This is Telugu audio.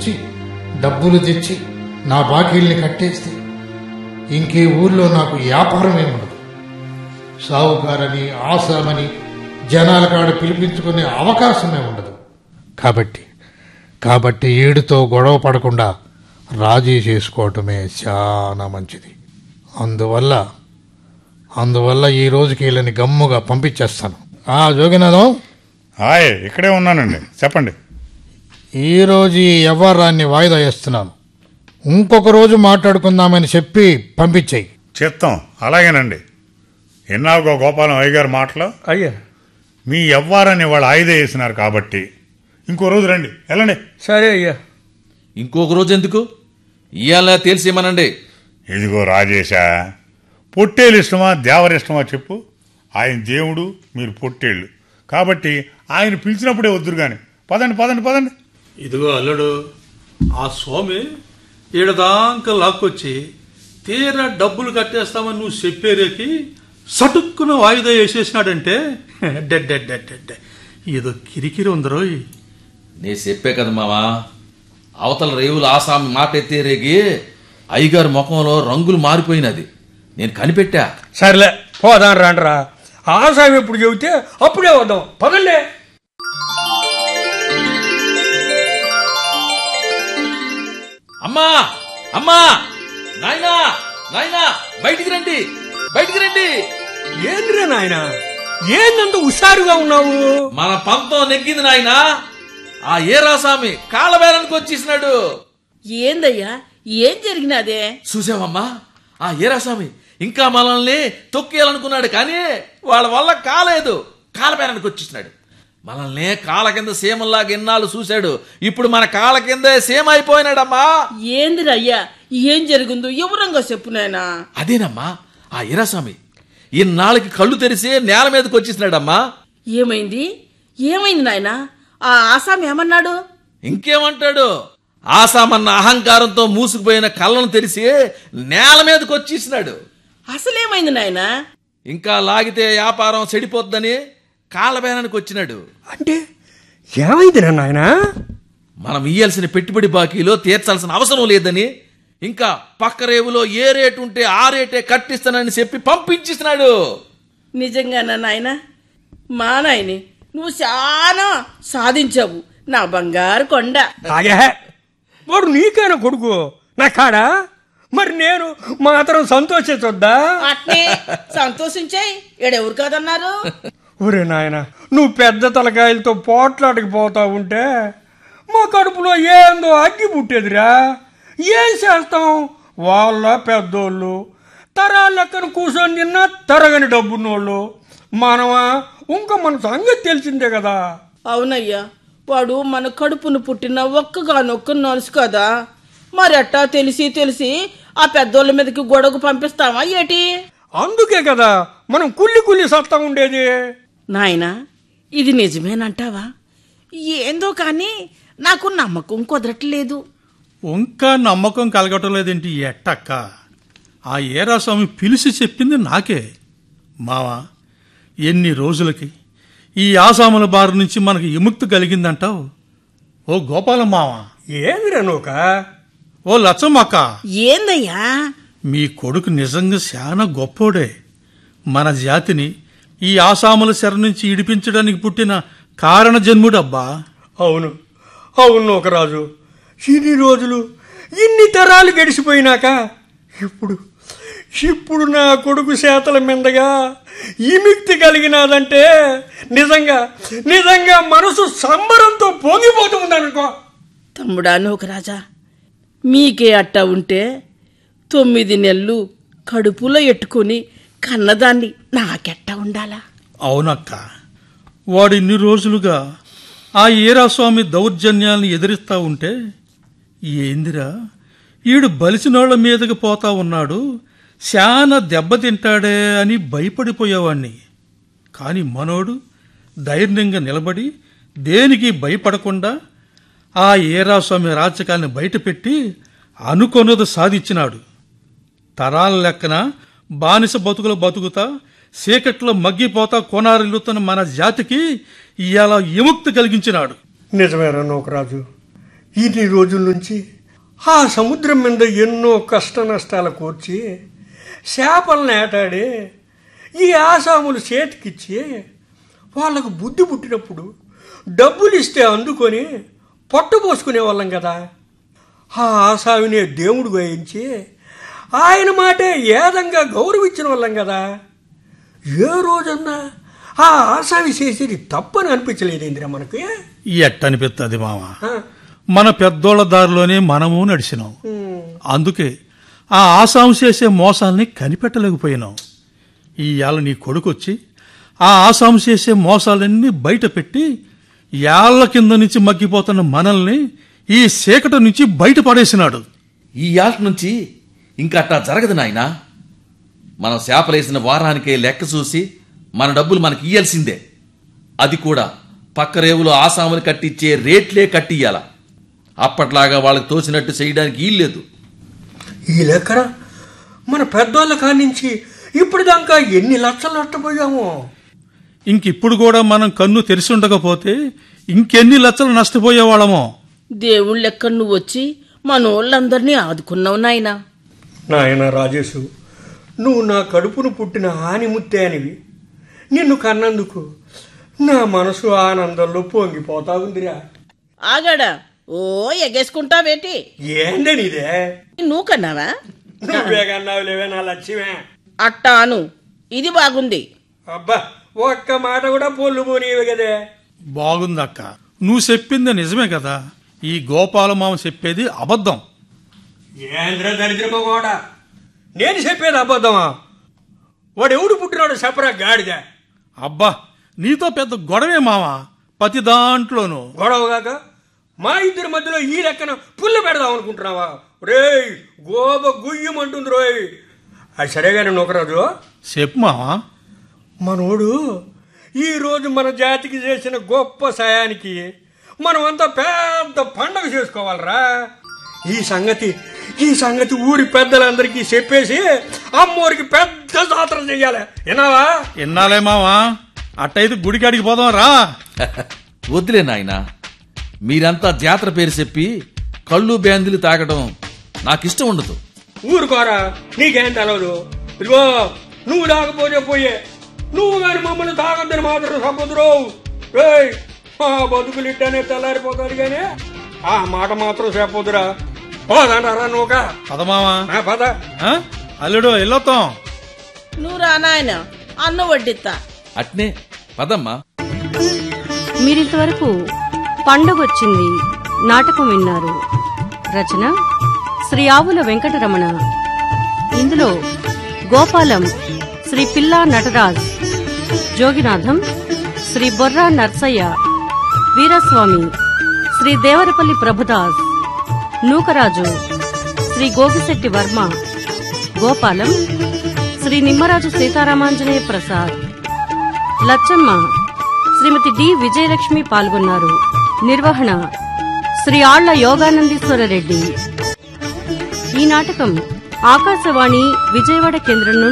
తెచ్చి డబ్బులు తెచ్చి నా బాకీల్ని కట్టేస్తే ఇంకే ఊర్లో నాకు వ్యాపారమే ఉండదు సావుకారని ఆసామని జనాల కాడ పిలిపించుకునే అవకాశమే ఉండదు కాబట్టి కాబట్టి ఏడుతో గొడవ పడకుండా రాజీ చేసుకోవటమే చాలా మంచిది అందువల్ల అందువల్ల ఈ రోజుకి వీళ్ళని గమ్ముగా పంపించేస్తాను ఆ జోగినాథం హాయ్ ఇక్కడే ఉన్నానండి చెప్పండి ఈ రోజు ఈ వ్యవహారాన్ని వాయిదా వేస్తున్నాను ఇంకొక రోజు మాట్లాడుకుందామని చెప్పి పంపించేయి చిత్తం అలాగేనండి ఎన్నాగో గోపాలం అయ్యగారి మాటలు అయ్యా మీ ఎవ్వారని వాళ్ళు ఆయుధ వేసినారు కాబట్టి ఇంకో రోజు రండి వెళ్ళండి సరే అయ్యా ఇంకొక రోజు ఎందుకు ఇవాళ తేల్చేయమనండి ఇదిగో రాజేశా పొట్టేలు ఇష్టమా దేవరి ఇష్టమా చెప్పు ఆయన దేవుడు మీరు పొట్టేళ్ళు కాబట్టి ఆయన పిలిచినప్పుడే వద్దురు కానీ పదండి పదండి పదండి ఇదిగో అల్లుడు ఆ స్వామి ఈడదాంక లాక్కొచ్చి తీరా డబ్బులు కట్టేస్తామని నువ్వు చెప్పేరేకి సటుక్కున వాయిదా వేసేసినాడంటే డెడ్ డెడ్ డెడ్ డెడ్ ఏదో కిరికిరి ఉందరోయ్ నేను చెప్పే కదా మావా అవతల రేవులు ఆసామి మాట ఎత్తే రేగి అయ్యగారి ముఖంలో రంగులు మారిపోయినది నేను కనిపెట్టా సర్లే పోదాం రాండ్రా ఆసామి ఎప్పుడు చెబితే అప్పుడే వద్దాం పదండి అమ్మా అమ్మా నాయనా నాయనా బయటికి రండి బయటికి రండి ఏంద్రా నాయన ఏందంత హుషారుగా ఉన్నావు మన పంతం నెగ్గింది నాయనా ఆ ఏరాసామి కాళ్ళబేరానికి వచ్చేసినాడు ఏందయ్యా ఏం జరిగినదే చూసావమ్మా ఆ ఏరాస్వామి ఇంకా మనల్ని తొక్కేయాలనుకున్నాడు కానీ వాళ్ళ వల్ల కాలేదు కాలబేరానికి వచ్చేసినాడు మనల్ని కాళ్ళ కింద సీమల్లాగా ఎన్నాళ్ళు చూశాడు ఇప్పుడు మన కాళ్ళ కింద సీమ అయిపోయినాడమ్మా ఏందిరయ్యా ఏం జరిగిందో వివరంగా చెప్పు నాయనా అదేనమ్మా ఆ ఈరాస్వామి ఇన్నాళ్ళకి కళ్ళు తెరిసి నేల మీదకి వచ్చేసినాడమ్మా ఏమైంది ఏమైంది నాయనా ఆ ఆసామి ఏమన్నాడు ఇంకేమంటాడు ఆసామన్న అహంకారంతో మూసుకుపోయిన కళ్ళను తెరిసి నేల మీదకి వచ్చేసినాడు అసలేమైంది నాయనా ఇంకా లాగితే వ్యాపారం చెడిపోద్దని కాళ్ళబేరానికి వచ్చినాడు అంటే ఏమైందిరా నాయనా మనం ఇయ్యాల్సిన పెట్టుబడి బాకీలో తీర్చాల్సిన అవసరం లేదని ఇంకా పక్క రేవులో ఏ రేటు ఉంటే ఆ రేటే కట్టిస్తానని చెప్పి పంపించేసినాడు నిజంగానా నాయనా మా నాయని నువ్వు చాలా సాధించావు నా బంగారు కొండ ఆగే వాడు నీకేనా కొడుకు నా కాడా మరి నేను మాత్రం సంతోషించొద్దా అట్నే సంతోషించాయి ఈడెవరు కాదన్నారు ఒరే నాయన నువ్వు పెద్ద తలకాయలతో పోట్లాడికి పోతా ఉంటే మా కడుపులో ఏందో అగ్గి పుట్టేదిరా ఏం చేస్తాం వాళ్ళ పెద్దోళ్ళు తరాల లెక్కన కూర్చొని తిన్నా తరగని డబ్బున్నోళ్ళు మనమా ఇంకా మన సంగతి తెలిసిందే కదా అవునయ్యా వాడు మన కడుపును పుట్టిన ఒక్కగానొక్క నలుసు కదా మరి అట్టా తెలిసి తెలిసి ఆ పెద్దోళ్ళ మీదకి గొడవకు పంపిస్తావా ఏటి అందుకే కదా మనం కుల్లి కుల్లి సత్తా ఉండేది నాయనా ఇది నిజమేనంటావా ఏందో కానీ నాకు నమ్మకం కుదరట్లేదు ఇంకా నమ్మకం కలగటం లేదేంటి ఈ ఎట్టక్క ఆ ఏరాస్వామి పిలిచి చెప్పింది నాకే మావా ఎన్ని రోజులకి ఈ ఆసాముల బారి నుంచి మనకు విముక్తి కలిగిందంటావు ఓ గోపాలం మావా ఏమిరా నూక ఓ లచ్చమ్మక్క ఏందయ్యా మీ కొడుకు నిజంగా చాలా గొప్పోడే మన జాతిని ఈ ఆసాముల శర నుంచి ఇడిపించడానికి పుట్టిన కారణ జన్ముడబ్బా అవును అవును ఒక రాజు ఇన్ని రోజులు ఇన్ని తరాలు గడిచిపోయినాక ఇప్పుడు ఇప్పుడు నా కొడుకు చేతల మీదగా విముక్తి కలిగినాదంటే నిజంగా నిజంగా మనసు సంబరంతో పొంగిపోతుందనుకో తమ్ముడా నూకరాజా మీకే అట్టా ఉంటే తొమ్మిది నెలలు కడుపులో ఎట్టుకుని కన్నదాన్ని నాకెట్టా ఉండాలా అవునక్క వాడు ఇన్ని రోజులుగా ఆ ఈరాస్వామి దౌర్జన్యాల్ని ఎదిరిస్తా ఉంటే ఏందిరా ఈడు బలిసినోళ్ల మీదకి పోతా ఉన్నాడు శాన దెబ్బతింటాడే అని భయపడిపోయేవాణ్ణి కాని మనోడు ధైర్యంగా నిలబడి దేనికి భయపడకుండా ఆ ఏరాస్వామి రాజకాన్ని బయటపెట్టి అనుకొన్నది సాధించినాడు తరాల లెక్కన బానిస బతుకులు బతుకుతా చీకట్లో మగ్గిపోతా కొనారిల్లుతున్న మన జాతికి ఇవాళ విముక్తి కలిగించినాడు నిజమేరా నూకరాజు ఇన్ని రోజుల నుంచి ఆ సముద్రం మీద ఎన్నో కష్ట నష్టాలు కూర్చి చేపలను ఏటాడి ఈ ఆసాములు చేతికిచ్చి వాళ్ళకు బుద్ధి పుట్టినప్పుడు డబ్బులు ఇస్తే అందుకొని పట్టు పోసుకునే వాళ్ళం కదా ఆ ఆసామినే దేవుడు గాయించి ఆయన మాటే ఏదంగా గౌరవించిన వాళ్ళం కదా ఏ రోజన్నా ఆ ఆసామి చేసేది తప్పని అనిపించలేదేంద్రా మనకి ఎట్టనిపిస్తుంది మామ ఆ? మన పెద్దోళ్ళ దారిలోనే మనము నడిచినాం ఉమ్. అందుకే ఆ ఆసాం చేసే మోసాల్ని కనిపెట్టలేకపోయినాం ఇవాళ నీ కొడుకొచ్చి ఆ ఆసాం చేసే మోసాలన్నీ బయట పెట్టి యాళ్ళ కింద నుంచి మగ్గిపోతున్న మనల్ని ఈ చీకటి నుంచి బయట పడేసినాడు ఈ ఆట నుంచి ఇంకా అట్టా జరగదు నాయనా మనం చేపలేసిన వారానికే లెక్క చూసి మన డబ్బులు మనకి ఇయ్యాల్సిందే అది కూడా పక్క రేవులో ఆసాములు కట్టించే రేట్లే కట్టియ్యాల అప్పట్లాగా వాళ్ళకి తోచినట్టు చేయడానికి వీల్లేదు ఈ లెక్కన మన పెద్దోళ్ళ కానించి ఇప్పుడు దాకా ఎన్ని లక్షలు నష్టపోయాము ఇంకిప్పుడు కూడా మనం కన్ను తెరిచి ఉండకపోతే ఇంకెన్ని లక్షలు నష్టపోయేవాళ్ళమో దేవుళ్ళ లెక్క నువ్వు వచ్చి మనోళ్ళందరినీ ఆదుకున్నావు నాయనా నాయన రాజేశు నువ్వు నా కడుపును పుట్టిన ఆనిముత్తే అనివి నిన్ను కన్నందుకు నా మనసు ఆనందంలో పొంగిపోతా ఉందిరా ఆగాడా ఓ ఎగేసుకుంటావేటి ఏందని ఇదే నువ్వు కన్నావా నువ్వే కన్నావు లేవే నా లక్ష్యమే అట్టాను ఇది బాగుంది అబ్బా ఒక్క మాట కూడా పొల్లు పోనీవి కదే బాగుందక్క నువ్వు చెప్పింది నిజమే కదా ఈ గోపాలమామ చెప్పేది అబద్ధం ఏంద్ర దరిద్రమ కూడా నేను చెప్పేది అబద్ధమా వాడు ఎవడు పుట్టినాడు చెప్పరా గాడిద అబ్బా నీతో పెద్ద గొడవే మామ ప్రతి దాంట్లోనూ గొడవగాక మా ఇద్దరి మధ్యలో ఈ లెక్కన పుల్ల పెడదాం అనుకుంటున్నావా రేయ్ గోబ గుయ్యమంటుంది రోయ్ అది సరేగానే నొకరాజు చెప్పు మావా మనోడు ఈ రోజు మన జాతికి చేసిన గొప్ప సాయానికి మనమంతా పెద్ద పండగ చేసుకోవాలరా ఈ సంగతి ఈ సంగతి ఊరి పెద్దలందరికీ చెప్పేసి అమ్మోరికి పెద్ద జాతర చెయ్యాలి విన్నావా ఎన్నాలే మావా అట్టయితే గుడికాడికి పోదాం రా వద్దులే నాయనా మీరంతా జాతర పేరు చెప్పి కళ్ళు బ్యాందులు తాగడం నాకిష్టం ఉండదు ఊరుకోరా నీకేం తెలవదు ఇదిగో నువ్వు తాగపోతే పోయే నువ్వు గాని మమ్మల్ని తాగద్దని మాత్రం సంపదురు రేయ్ ఆ బతుకులు ఇట్టనే తెల్లారిపోతాడు గాని ఆ మాట మాత్రం చెప్పొద్దురా పోదంటారా నువ్వుక పద మావా నా పద ఆ? అల్లుడు వెళ్ళొద్దాం నువ్వు రా నాయన అన్న వడ్డిత్తా అట్నే పదమ్మా మీరింతవరకు పండగొచ్చింది నాటకం విన్నారు రచన శ్రీ ఆవుల వెంకటరమణ ఇందులో గోపాలం శ్రీ పిల్లా నటరాజ్ జోగినాథం శ్రీ బొర్రా నర్సయ్య వీరస్వామి శ్రీ దేవరపల్లి ప్రభుదాస్ నూకరాజు శ్రీ గోగిశెట్టి వర్మ గోపాలం శ్రీ నిమ్మరాజు సీతారామాంజనేయ ప్రసాద్ లచ్చమ్మ శ్రీమతి డి విజయలక్ష్మి పాల్గొన్నారు నిర్వహణ శ్రీ ఆళ్ల యోగానందీశ్వర రెడ్డి ఈ నాటకం ఆకాశవాణి విజయవాడ కేంద్రం నుండి